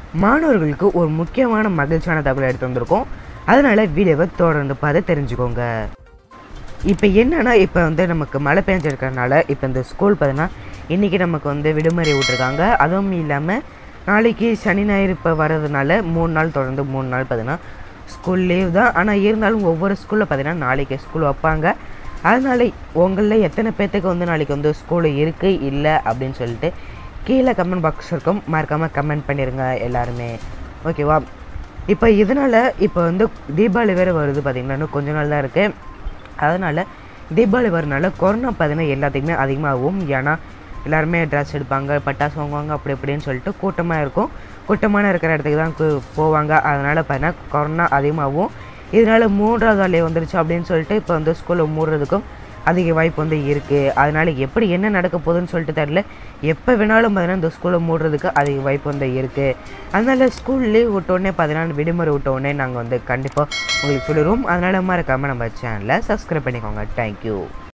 மாணவர்களுக்கு ஒரு முக்கியமான மகிழ்ச்சியான தகவல் எடுத்து வந்திருக்கோம் அதனால் வீடியோவை தொடர்ந்து பார்த்து தெரிஞ்சுக்கோங்க இப்போ என்னன்னா இப்போ வந்து நமக்கு மழை பெஞ்சிருக்கறனால இப்போ இந்த ஸ்கூல் பார்த்தீங்கன்னா இன்றைக்கி நமக்கு வந்து விடுமுறை விட்ருக்காங்க அதுவும் இல்லாமல் நாளைக்கு சனி ஞாயிறு இப்போ வர்றதுனால மூணு நாள் தொடர்ந்து மூணு நாள் பார்த்தீங்கன்னா ஸ்கூல் லீவ் தான் ஆனால் இருந்தாலும் ஒவ்வொரு ஸ்கூலில் பார்த்தீங்கன்னா நாளைக்கு ஸ்கூல் வைப்பாங்க அதனால உங்களில் எத்தனை பேர்த்துக்கு வந்து நாளைக்கு வந்து ஸ்கூல் இருக்குது இல்லை அப்படின்னு சொல்லிட்டு கீழே கமெண்ட் பாக்ஸ் இருக்கும் மறக்காமல் கமெண்ட் பண்ணிடுங்க எல்லாருமே ஓகேவா இப்போ இதனால் இப்போ வந்து தீபாவளி வேறு வருது பார்த்திங்கன்னா இன்னும் கொஞ்ச நாள் தான் இருக்குது அதனால் தீபாவளி வரனால கொரோனா பார்த்தீங்கன்னா எல்லாத்துக்குமே அதிகமாகும் ஏன்னா எல்லாருமே ட்ரெஸ் எடுப்பாங்க பட்டாசு வாங்குவாங்க அப்படி இப்படின்னு சொல்லிட்டு கூட்டமாக இருக்கும் கூட்டமான இருக்கிற இடத்துக்கு தான் கு- போவாங்க அதனால் பார்த்தீங்கன்னா கொரோனா அதிகமாகும் இதனால் மூன்றாவது அலை வந்துருச்சு அப்படின்னு சொல்லிட்டு இப்போ வந்து ஸ்கூலில் மூடுறதுக்கும் அதிக வாய்ப்பு வந்து இருக்குது அதனால் எப்படி என்ன நடக்க போகுதுன்னு சொல்லிட்டு தெரில எப்போ வேணாலும் பார்த்தீங்கன்னா இந்த ஸ்கூலை மூடுறதுக்கு அதிக வாய்ப்பு வந்து இருக்குது அதனால் ஸ்கூல் லீவ் விட்டோடனே பார்த்தீங்கன்னா விடுமுறை விட்டோடனே நாங்கள் வந்து கண்டிப்பாக உங்களுக்கு சொல்லிடுவோம் அதனால் மறக்காமல் நம்ம சேனலை சப்ஸ்கிரைப் பண்ணிக்கோங்க தேங்க்யூ